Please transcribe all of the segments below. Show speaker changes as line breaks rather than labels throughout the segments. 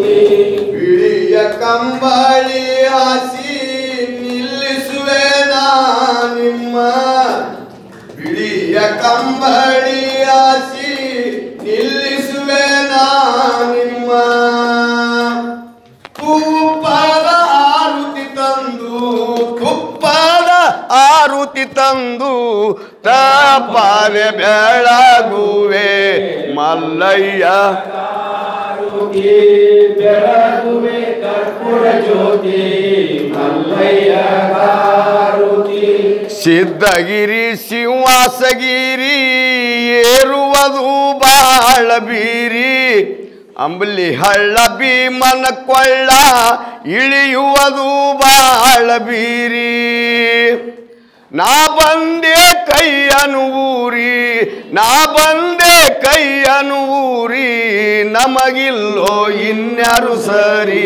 ಬಿಳಿಯ ಕಂಬಳಿ ಹಾಸಿ ನಿಲ್ಲಿಸುವೆ ನಾ ನಿಮ್ಮ ಬಿಳಿಯ ಕಂಬಳಿ ಹಾಸಿ ನಿಲ್ಲಿಸುವೆ ನಾ ನಿಮ್ಮ ತುಪ್ಪದ ಆರುತಿ ತಂದು ತುಪ್ಪದ ಆರುತಿ ತಂದು ತಪಾದೆ ಬೆಳಗುವೆ ಮಲ್ಲಯ್ಯ
ಬೆಳಗುವೆ ಕರ್ಪೂರ ಜ್ಯೋತಿ ಮಲ್ಲಯ್ಯ ಗಾರುತಿ
ಸಿದ್ಧಗಿರಿ ಸಿಂಹಾಸಗಿರಿ ಏರುವುದು ಬಾಳ ಬೀರಿ ಅಂಬಲಿ ಹಳ್ಳ ಭೀಮನ ಕೊಳ್ಳ ಇಳಿಯುವುದು ಬಾಳ ಬೀರಿ ನಾ ಬಂದೆ ಕೈಯನು ಊರಿ ನಾ ಬಂದೆ ಕೈಯನು ಊರಿ ನಮಗಿಲ್ಲೋ ಇನ್ಯಾರು ಸರಿ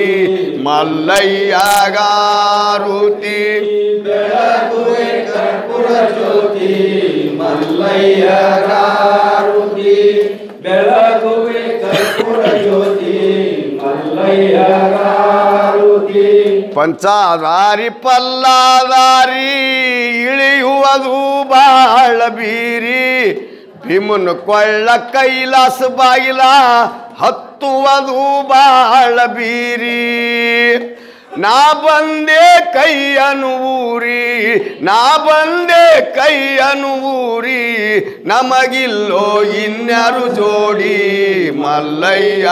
ಮಲ್ಲಯ್ಯಗಾರುತಿ
ಬೆಳಗುವೆ ಕರ್ಪೂರ ಜ್ಯೋತಿ ಮಲ್ಲಯ್ಯ ಗಾರುತಿ ಬೆಳಗುವೆ ಕರ್ಪೂರ ಜ್ಯೋತಿ ಮಲ್ಲಯ್ಯ ಗಾರುತಿ
ಪಂಚಾದಾರಿ ಪಲ್ಲಾದಾರಿ ಇಳಿಯುವುದು ಬಾಳ ಬೀರಿ ಭೀಮನ ಕೊಳ್ಳ ಕೈಲಾಸ ಬಾಗಿಲ ಹತ್ತುವುದು ಬಾಳ ಬೀರಿ ನಾ ಬಂದೆ ಕೈಯನು ಊರಿ ನಾ ಬಂದೆ ಕೈಯನು ಊರಿ ನಮಗಿಲ್ಲೋ ಇನ್ಯಾರು ಜೋಡಿ ಮಲ್ಲಯ್ಯ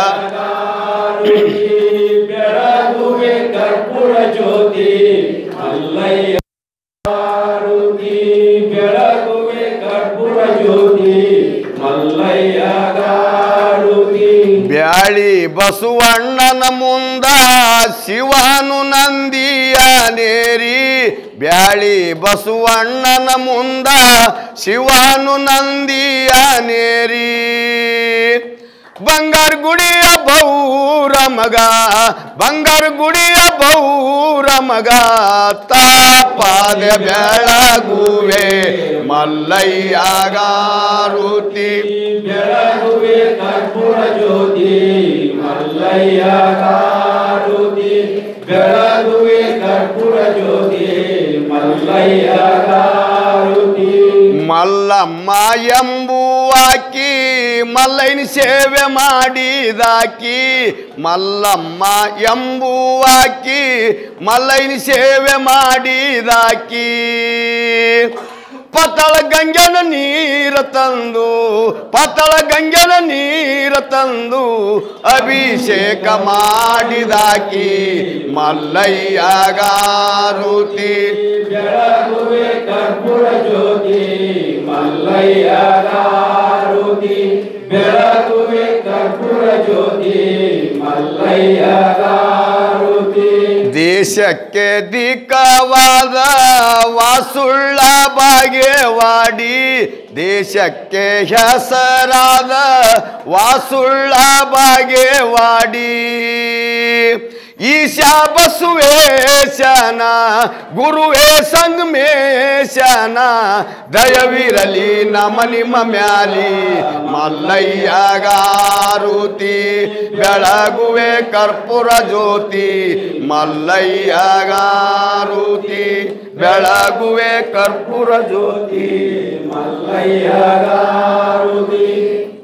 ಬೆಳಗುವೆ ಕರ್ಪೂರ ಜ್ಯೋತಿ ಮಲ್ಲಯ್ಯ ಗಾರುತಿ ಬೆಳಗುವೆ ಕರ್ಪೂರ ಜ್ಯೋತಿ ಮಲ್ಲಯ್ಯ ಗಾರುತಿ
ಬ್ಯಾಳಿ ಬಸವಣ್ಣನ ಮುಂದ ಶಿವನು ನಂದಿಯ ನೇರಿ ಬ್ಯಾಳಿ ಬಸವಣ್ಣನ ಮುಂದ ಶಿವನು ನಂದಿಯ ನೇರಿ ಬಂಗಾರ ಗುಡಿಯ ಬೌರ ಮಗ ಬಂಗಾರ ಗುಡಿಯ ಬೌರ ಮಗ ತಾಪಾದ ಬೆಳಗುವೆ ಮಲ್ಲಯ್ಯಗಾರುತಿ
ಬೆಳಗುವೆ ಕರ್ಪೂರ ಜ್ಯೋತಿ ಮಲ್ಲಯ್ಯ ಗಾರುತಿ ಬೆಳಗುವೆ ಕರ್ಪೂರ ಜ್ಯೋತಿ ಮಲ್ಲಯ್ಯ ಗಾರುತಿ
ಮಲ್ಲಮ್ಮ ಎಂಬುವಾಕಿ ಮಲ್ಲೈನ ಸೇವೆ ಮಾಡಿದಾಕಿ ಮಲ್ಲಮ್ಮ ಎಂಬುವಾಕಿ ಮಲ್ಲೈನ ಸೇವೆ ಮಾಡಿದಾಕಿ ಪತಳ ಗಂಗನ ನೀರ ತಂದು ಪತಳ ಗಂಗನ ನೀರ ತಂದು ಅಭಿಷೇಕ ಮಾಡಿದಾಕಿ ಮಲ್ಲಯ್ಯಗಾರುತಿ
ಬೆಳಗುವೆ ಕರ್ಪೂರ ಜ್ಯೋತಿ ಮಲ್ಲಯ್ಯ ಗಾರುತಿ ಬೆಳಗುವೆ ಕರ್ಪೂರ ಜ್ಯೋತಿ ಮಲ್ಲಯ್ಯ ಗಾರುತಿ
ದೇಶಕ್ಕೆ ದಿಕ್ಕವಾದ ವಾಸುಳ್ಳ ಬಾಗೇವಾಡಿ ದೇಶಕ್ಕೆ ಹೆಸರಾದ ವಾಸುಳ್ಳ ಬಾಗೇವಾಡಿ ಈಶಾ ಬಸವೇಶನ ಗುರುವೇ ಸಂಗಮೇಶನ ದಯವಿರಲಿ ನಮ ನಿಮ್ಮ ಮ್ಯಾಲಿ ಮಲ್ಲಯ್ಯಗಾರುತಿ ಬೆಳಗುವೆ ಕರ್ಪೂರ ಜ್ಯೋತಿ ಮಲ್ಲಯ್ಯಗಾರುತಿ ಬೆಳಗುವೆ ಕರ್ಪೂರ ಜ್ಯೋತಿ
ಮಲ್ಲಯ್ಯ ಗಾರುತಿ